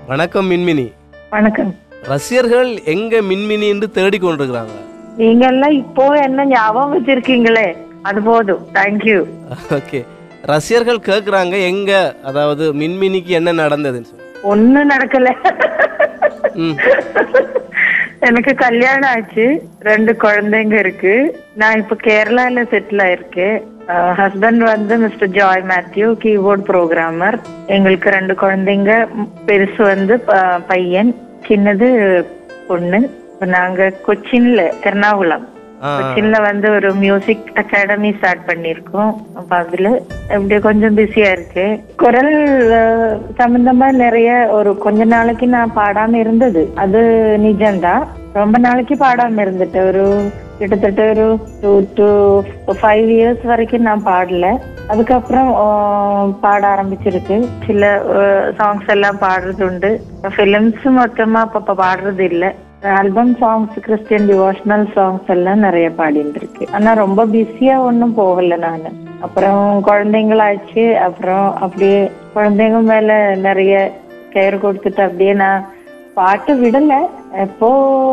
வணக்கம் மின்மினி வணக்கம் ரசிகர்கள் எங்க மின்மினி என்று தேடிக் கொண்டிருக்கிறாங்க நீங்க எல்லாம் இப்போ என்ன ஞாபகம் வச்சிருக்கீங்களே அது போதும் தேங்க்யூ ஓகே ரசிகர்கள் கேட்குறாங்க எங்க அதாவது மின்மினிக்கு என்ன நடந்ததுன்னு சொல்லி ஒண்ணும் நடக்கல ம் எனக்கு கல்யாணம் ஆச்சு ரெண்டு குழந்தைங்க இருக்கு நான் இப்ப கேரளால செட்டில் ஆயிருக்கேன் ஹஸ்பண்ட் வந்து mister Joy Mathew keyboard programmer எங்களுக்கு ரெண்டு குழந்தைங்க ம், பெருசு வந்து ப- பையன் சின்னது பொண்ணு இப்ப நாங்க கொச்சின்ல எர்ணாகுளம் ஆ கொச்சின்ல வந்து ஒரு மியூசிக் அகாடமி ஸ்டார்ட் பண்ணிருக்கோம் அப்ப அதுல எப்படியே கொஞ்சம் பிஸியா இருக்கு குரல் அஹ், சம்பந்தமா நிறைய ஒரு கொஞ்ச நாளைக்கு நான் பாடாம இருந்தது அது நிஜம்தான் ரொம்ப நாளைக்கு பாடாம இருந்துட்டேன் ஒரு கிட்டத்தட்ட ஒரு டூ டு ஃபைவ் இயர்ஸ் வரைக்கும் நான் பாடல அதுக்கப்புறம் ஆஹ், பாட ஆரம்பிச்சிருக்கு சில சாங்ஸ் எல்லாம் பாடுறது உண்டு ஃபிலிம்ஸ் மொத்தமா அப்ப பாடுறது இல்ல album songs Christian devotional songs எல்லாம் நிறைய பாடிட்டு இருக்கு ஆனா ரொம்ப பிஸியா ஒன்றும் போகல நானு அப்புறம் குழந்தைங்களாச்சு அப்புறம் அப்படியே குழந்தைங்க மேல நிறைய கேர் கொடுத்துட்டு அப்படியே நான் பாட்டு விடல எப்போ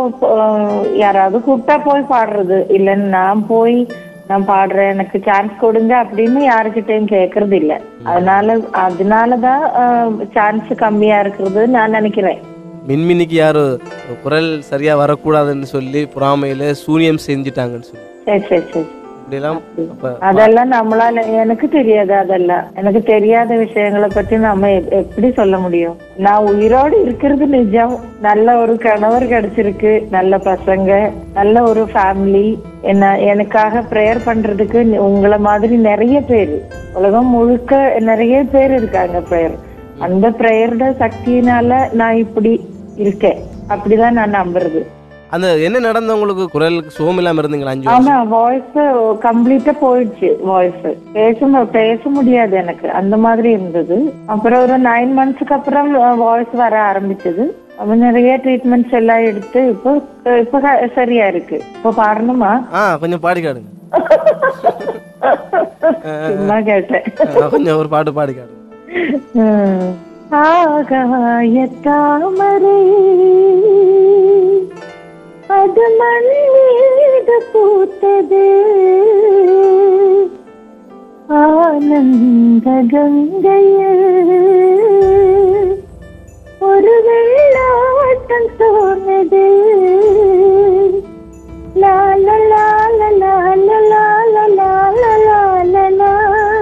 அஹ், யாராவது கூப்பிட்டா போய் பாடுறது இல்லைன்னு நான் போய் நான் பாடுறேன் எனக்கு சான்ஸ் கொடுங்க அப்படின்னு யாருக்கிட்டையும் கேக்குறது இல்ல அதனால அதனாலதான் சான்ஸ் கம்மியா இருக்கிறது நான் நினைக்கிறேன் மின்மினிக்கு யாரு குரல் சரியா வரக்கூடாதுன்னு சொல்லி பொறாமையில சூனியம் செஞ்சிட்டாங்கன்னு சொல்லி சரி சரி சரி இப்படிலாம் அப்ப அதெல்லாம் நம்மளால எனக்கு தெரியாது அதெல்லாம் எனக்கு தெரியாத விஷயங்களை பத்தி நம்ம எப்- எப்படி சொல்ல முடியும் நான் உயிரோடு இருக்கிறது நிஜம் நல்ல ஒரு கணவர் கிடைச்சிருக்கு நல்ல பசங்க நல்ல ஒரு ஃபேமிலி என்ன எனக்காக ப்ரேயர் பண்றதுக்கு நி- உங்களை மாதிரி நிறைய பேர் உலகம் முழுக்க நிறைய பேர் இருக்காங்க ப்ரேயர் அந்த ப்ரேயரோட சக்தியினால நான் இப்படி இருக்கேன் அப்படிதான் நான் நம்புறது அந்த என்ன நடந்த உங்களுக்கு குரலுக்கு சுகம் இல்லாம இருந்தீங்களா அஞ்சு வருஷம் ஆமா வாய்ஸ் கம்ப்ளீட்டா போயிடுச்சு வாய்ஸ் பேச மு- பேச முடியாது எனக்கு அந்த மாதிரி இருந்தது அப்புறம் ஒரு நைன் மந்த்ஸ்க்கு அப்புறம் வாய்ஸ் வர ஆரம்பிச்சது அப்ப நிறைய ட்ரீட்மெண்ட்ஸ் எல்லாம் எடுத்து இப்போ இப்போ க- சரியா இருக்கு இப்போ பாடணுமா ஆ கொஞ்சம் பாடி காடுங்க சும்மா கேட்டேன் ஆ, கொஞ்சம் ஒரு பாட்டு பாடி காடுங்க உம். ஆகாய தாமரை அது மண் மீது பூத்தது ஆனந்த கங்கையில் ஒரு வெள்ளாட்டம் தோணுது லா லா லா லா லா லா லா லா லா லா லா லா லா.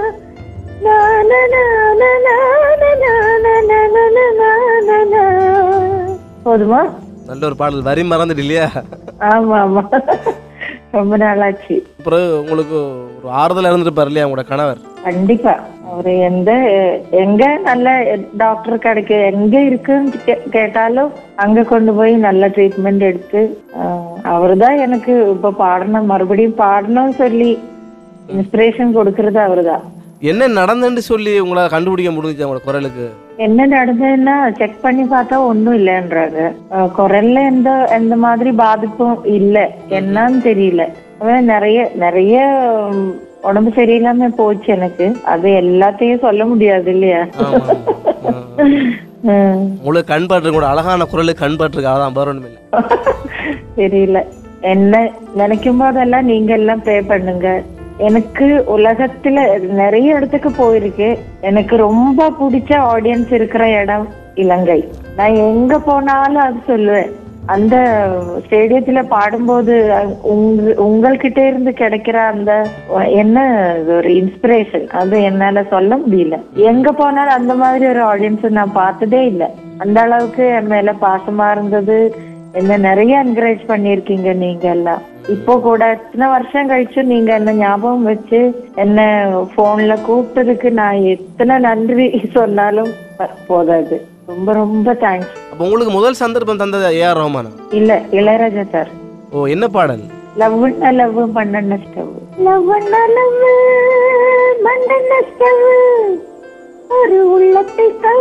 Na na na na na na na na na na na na na na. போதுமா நல்ல ஒரு பாடல் வரி மறந்துட்டு இல்லையா ஆமா ஆமா ரொம்ப நாளாச்சு அப்புறம் உங்களுக்கு ஒரு ஆறுதல் இருந்துட்டு இல்லையா உங்களோட கணவர் கண்டிப்பா அவரு எந்த எங்க நல்ல டாக்டர் கிடைக்க எங்க இருக்குன்னு கே- கேட்டாலும் அங்க கொண்டு போய் நல்ல ட்ரீட்மெண்ட் எடுத்து அவரு தான் எனக்கு இப்ப பாடணும் மறுபடியும் பாடணும்னு சொல்லி இன்ஸ்பிரேஷன் கொடுக்கறது அவருதான் என்ன நடந்துன்னு சொல்லி உங்களை கண்டுபிடிக்க முடிஞ்சுச்சு உங்களோட குரலுக்கு என்ன நடந்ததுன்னா செக் பண்ணி பார்த்தா ஒண்ணும் இல்லைன்றாங்க அஹ் குரல்ல எந்த எந்த மாதிரி பாதிப்பும் இல்ல என்னன்னு தெரியல அப்புறம் நிறைய நிறைய உம், உடம்பு சரியில்லாம போச்சு எனக்கு அது எல்லாத்தையும் சொல்ல முடியாது இல்லையா ஆமா, ஆமா. உம். உங்களுக்கு கண் பாட்டு கூட அழகான குரலுக்கு கண் பாட்டு அதான் வேறொன்றும் இல்லை தெரியல என்ன நினைக்கும் போதெல்லாம் நீங்க எல்லாம் ப்ரே பண்ணுங்க எனக்கு உலகத்துல நிறைய இடத்துக்கு போயிருக்கு எனக்கு ரொம்ப பிடிச்ச ஆடியன்ஸ் இருக்கிற இடம் இலங்கை நான் எங்க போனாலும் அது சொல்லுவேன் அந்த ஸ்டேடியத்துல பாடும்போது அ- உங்க உங்கள்கிட்ட இருந்து கிடைக்கிற அந்த என்ன இது ஒரு இன்ஸ்பிரேஷன் அது என்னால சொல்ல முடியல எங்க போனாலும் அந்த மாதிரி ஒரு ஆடியன்ஸ் நான் பார்த்ததே இல்லை அந்த அளவுக்கு என் மேல பாசமா இருந்தது என்ன நிறைய என்கரேஜ் பண்ணிருக்கீங்க நீங்க எல்லாம் இப்போ கூட எத்தனை வருஷம் கழிச்சு நீங்க என்ன ஞாபகம் வச்சு என்ன போன்ல கூப்பிட்டதுக்கு நான் எத்தனை நன்றி சொன்னாலும் ப- போதாது ரொம்ப ரொம்ப தேங்க்ஸ் அப்போ உங்களுக்கு முதல் சந்தர்ப்பம் தந்தது ஏஆர் ரஹ்மானா இல்ல இளையராஜா சார் ஓ என்ன பாடல் லவ்னா லவ் மண்ணெண்ண ஸ்டவ் லவ்னா லவ் மண்ணெண்ண ஸ்டவ் ஒரு உள்ளத்தில் ஸ்டவ்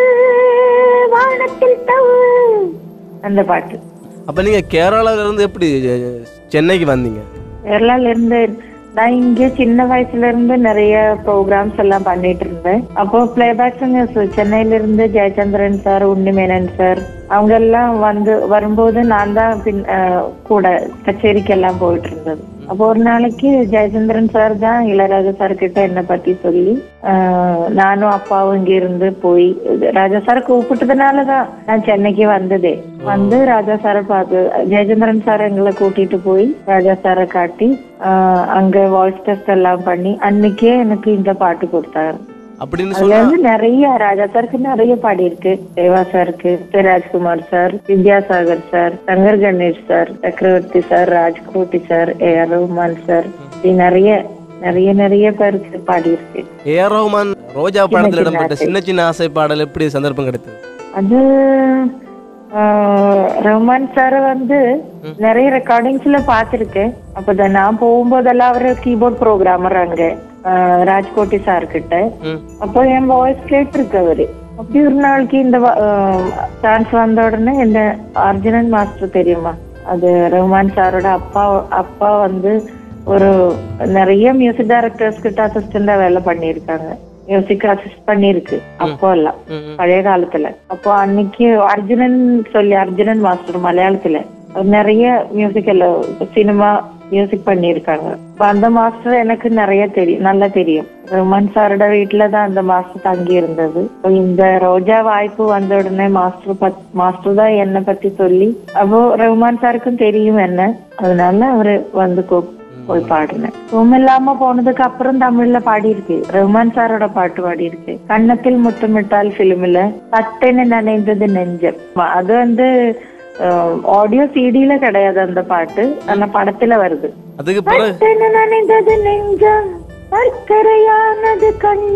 வானத்தில் ஸ்டவ் அந்த பாட்டு அப்போ நீங்கள் கேரளால இருந்து எப்படி அஹ், சென்னைக்கு வந்தீங்க கேரளால இருந்து நான் இங்க சின்ன வயசுல இருந்து நிறைய ப்ரோக்ராம்ஸ் எல்லாம் பண்ணிட்டு இருந்தேன் அப்போ பிளேபேக் சிங்கர்ஸ் சென்னையில இருந்து ஜெயச்சந்திரன் சார் உன்னிமேனன் சார் அவங்க எல்லாம் வந்து வரும்போது நான் தான் பின் அஹ், கூட கச்சேரிக்கு எல்லாம் போயிட்டு இருந்தது அப்போ ஒரு நாளைக்கு ஜெயச்சந்திரன் சார் தான் இளையராஜா சார் கிட்ட என்ன பத்தி சொல்லி ஆஹ், நானும் அப்பாவும் இங்க இருந்து போய் இது ராஜா சார் கூப்பிட்டதுனாலதான் நான் சென்னைக்கு வந்ததே வந்து ராஜா சாரை பார்த்து ஜெயச்சந்திரன் சார் எங்களை கூட்டிட்டு போய் ராஜா சாரை காட்டி ஆஹ், அங்க வாய்ஸ் டெஸ்ட் எல்லாம் பண்ணி அன்னைக்கே எனக்கு இந்த பாட்டு கொடுத்தாரு அப்படின்னு அதுல சொன்னா வந்து நிறைய ராஜா சாருக்கு நிறைய பாடி இருக்கு தேவா சாருக்கு Thiru Rajkumar sir Vidyasagar sir Shankar Ganesh sir Chakravarthy sir Rajkoti sir A R Rahman sir இப்படி நிறைய நிறைய நிறைய பேருக்கு பாடி இருக்கு ஏஆர் ரஹ்மான் ரோஜா படத்தில் சின்ன இடம்பெற்ற ஆசை. சின்ன சின்ன ஆசை பாடல் எப்படி சந்தர்ப்பம் கிடைத்தது அது ஆஹ், ரஹ்மான் சார் வந்து நிறைய ரெக்கார்டிங்ஸ்ல பாத்திருக்கேன் அப்பதான் நான் போகும்போதெல்லாம் அவரு கீபோர்ட் ப்ரோக்ராமர் அங்க ஆஹ், ராஜ்கோட்டி சார் கிட்ட ம். அப்போ என் வாய்ஸ் கேட்டிருக்கு அவரு அப்படி ஒரு நாளைக்கு இந்த சான்ஸ் வந்த உடனே இந்த அர்ஜுனன் மாஸ்டர் தெரியுமா அது ரஹ்மான் சாரோட அப்பா அப்பா வந்து ஒரு நிறைய மியூசிக் டைரக்டர்ஸ் கிட்ட அசிஸ்டண்டா வேலை பண்ணியிருக்காங்க மியூசிக் அசிஸ்ட் பண்ணிருக்கு அப்போ எல்லாம் ம், ம். பழைய காலத்துல அப்போ அன்னைக்கு அர்ஜுனன் சொல்லி அர்ஜுனன் மாஸ்டர் மலையாளத்துல அவர் நிறைய மியூசிக் எல்லாம் சினிமா மியூசிக் பண்ணியிருக்காங்க அப்ப அந்த மாஸ்டர் எனக்கு நிறைய தெரியும் நல்லா தெரியும் ரஹ்மான் சாரோட வீட்டுல தான் அந்த மாஸ்டர் தங்கி இருந்தது அப்ப இந்த ரோஜா வாய்ப்பு வந்த உடனே மாஸ்டர் பத் மாஸ்டர் தான் என்னை பத்தி சொல்லி அப்போ ரஹ்மான் சாருக்கும் தெரியும் என்ன அதனால அவரு வந்து கூப் போய் பாடினேன் ரூம் இல்லாம போனதுக்கு அப்புறம் தமிழ்ல பாடியிருக்கு ரஹ்மான் சாரோட பாட்டு பாடியிருக்கு கன்னத்தில் முத்தமிட்டால் பிலிமில் தட்டென்னு நினைந்தது நெஞ்சம் ம- அது வந்து ஆடியோ சிடில கிடையாது அந்த பாட்டு ஆனா படத்துல வருது அதுக்கு பிறகு தட்டென்னு நினைந்தது நெஞ்சம் சர்க்கரையானது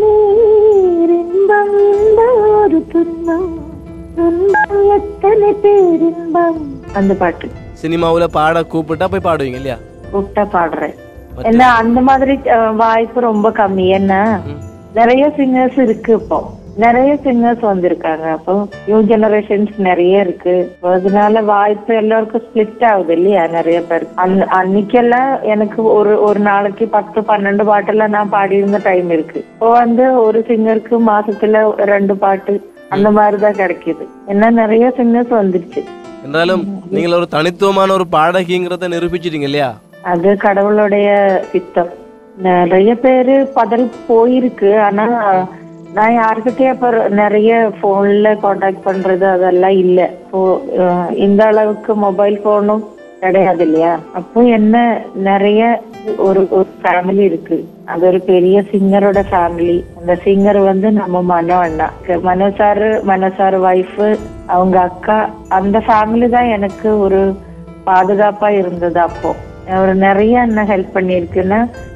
கண்ணீர் இன்பம் இன்பம் ஒரு துன்பம் துன்பம் எத்தனை பேரின்பம் அந்த பாட்டு சினிமாவுல பாட கூப்பிட்டா போய் பாடுவீங்க இல்லையா கூப்பிட்டா பாடுறேன் ஏன்னா அந்த மாதிரி அஹ், வாய்ப்பு ரொம்ப கம்மி ஏன்னா நிறைய சிங்கர்ஸ் இருக்கு இப்போ நிறைய சிங்கர்ஸ் வந்திருக்காங்க அப்போ நியூ ஜெனரேஷன்ஸ் நிறைய இருக்கு அதனால வாய்ப்பு எல்லாருக்கும் ஸ்பிளிட் ஆகுது இல்லையா நிறைய பேர் அன்- அன்னைக்கெல்லாம் எனக்கு ஒரு ஒரு நாளைக்கு பத்து பன்னெண்டு பாட்டெல்லாம் நான் பாடியிருந்த டைம் இருக்கு இப்போ வந்து ஒரு சிங்கருக்கு மாசத்துல ரெண்டு பாட்டு அந்த மாதிரிதான் கிடைக்குது ஏன்னா நிறைய சிங்கர்ஸ் வந்துருச்சு என்றாலும் நீங்கள் ஒரு தனித்துவமான ஒரு பாடகிங்கிறத நிரூபிச்சிட்டீங்க இல்லையா அது கடவுளுடைய சித்தம் நிறைய பேரு பதறி போயிருக்கு ஆனா நான் யாருக்கிட்டயும் அப்ப நிறைய போன்ல காண்டாக்ட் பண்றது அதெல்லாம் இல்ல இப்போ அஹ், இந்த அளவுக்கு மொபைல் போனும் கிடையாது இல்லையா அப்போ என்ன நிறைய ஒரு ஒரு ஃபேமிலி இருக்கு அது ஒரு பெரிய சிங்கரோட ஃபேமிலி அந்த சிங்கர் வந்து நம்ம மனோ அண்ணா Mano sir Mano sir wife அவங்க அக்கா அந்த ஃபேமிலி தான் எனக்கு ஒரு பாதுகாப்பா இருந்தது அப்போ அவர் நிறைய என்ன ஹெல்ப் பண்ணியிருக்குன்னா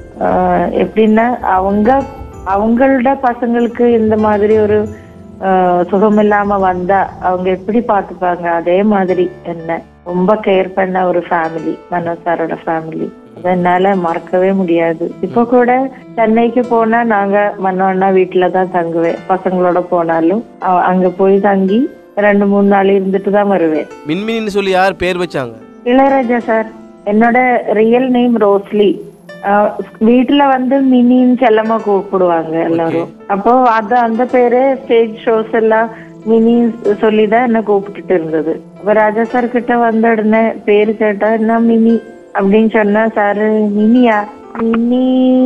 ஆஹ் எப்படின்னா அவங்க அவங்களோட பசங்களுக்கு இந்த மாதிரி ஒரு ஆஹ் சுகம் இல்லாம வந்தா அவங்க எப்படி பாத்துப்பாங்க அதே மாதிரி என்ன ரொம்ப கேர் பண்ண ஒரு ஃபேமிலி மனோ சாரோட ஃபேமிலி என்னால மறக்கவே முடியாது இப்போ கூட சென்னைக்கு போனா நாங்க மனோ அண்ணா வீட்டுல தான் தங்குவேன் பசங்களோட போனாலும் அ- அங்க போய் தங்கி ரெண்டு மூணு நாள் இருந்துட்டு தான் வருவேன் மின்மினின்னு சொல்லி யார் பேர் வச்சாங்க இளையராஜா சார் என்னோட ரியல் நேம் ரோஸ்லி அஹ் வீட்டுல வந்து மினின்னு செல்லமா கூப்பிடுவாங்க எல்லாரும் அப்போ அது அந்த பேரு ஸ்டேஜ் ஷோஸ் எல்லாம் மினி சொல்லிதான் என்ன கூப்பிட்டுட்டு இருந்தது அப்ப ராஜா சார் கிட்ட வந்த உடனே பேரு கேட்டா என்ன மினி அப்படின்னு சொன்னா சாரு மினியா மினி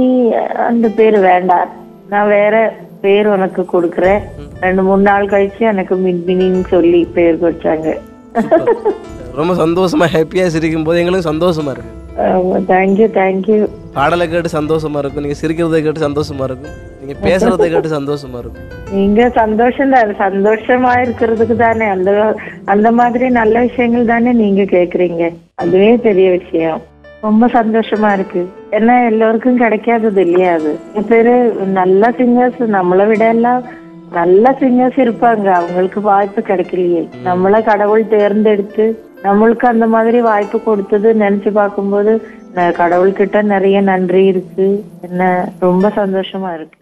அந்த பேரு வேண்டாம் நான் வேற பேர் உனக்கு கொடுக்குறேன் ரெண்டு மூணு நாள் கழிச்சு எனக்கு மின் மினின்னு சொல்லி பேர் வச்சாங்க ரொம்ப சந்தோஷமா ஹாப்பியா சிரிக்கும் போது எங்களுக்கு சந்தோஷமா இருக்கு தேங்க்யூ தேங்க்யூ பாடலை கேட்டு சந்தோஷமா இருக்கும் நீங்க சிரிக்கிறதை கேட்டு சந்தோஷமா இருக்கும் நீங்க பேசுறதை கேட்டு சந்தோஷமா இருக்கும் நீங்க சந்தோஷம் தான் சந்தோஷமா இருக்கிறதுக்கு தானே அந்த அந்த மாதிரி நல்ல விஷயங்கள் தானே நீங்க கேக்குறீங்க அதுவே பெரிய விஷயம் ரொம்ப சந்தோஷமா இருக்கு ஏன்னா எல்லோருக்கும் கிடைக்காதது இல்லையா அது நிறைய பேரு நல்ல சிங்கர்ஸ் நம்மளை விட எல்லாம் நல்ல சிங்கர்ஸ் இருப்பாங்க அவங்களுக்கு வாய்ப்பு கிடைக்கலையே நம்மள கடவுள் தேர்ந்தெடுத்து நம்மளுக்கு அந்த மாதிரி வாய்ப்பு கொடுத்தது நினைச்சு பார்க்கும்போது ந- கடவுள்கிட்ட நிறைய நன்றி இருக்கு என்ன ரொம்ப சந்தோஷமா இருக்கு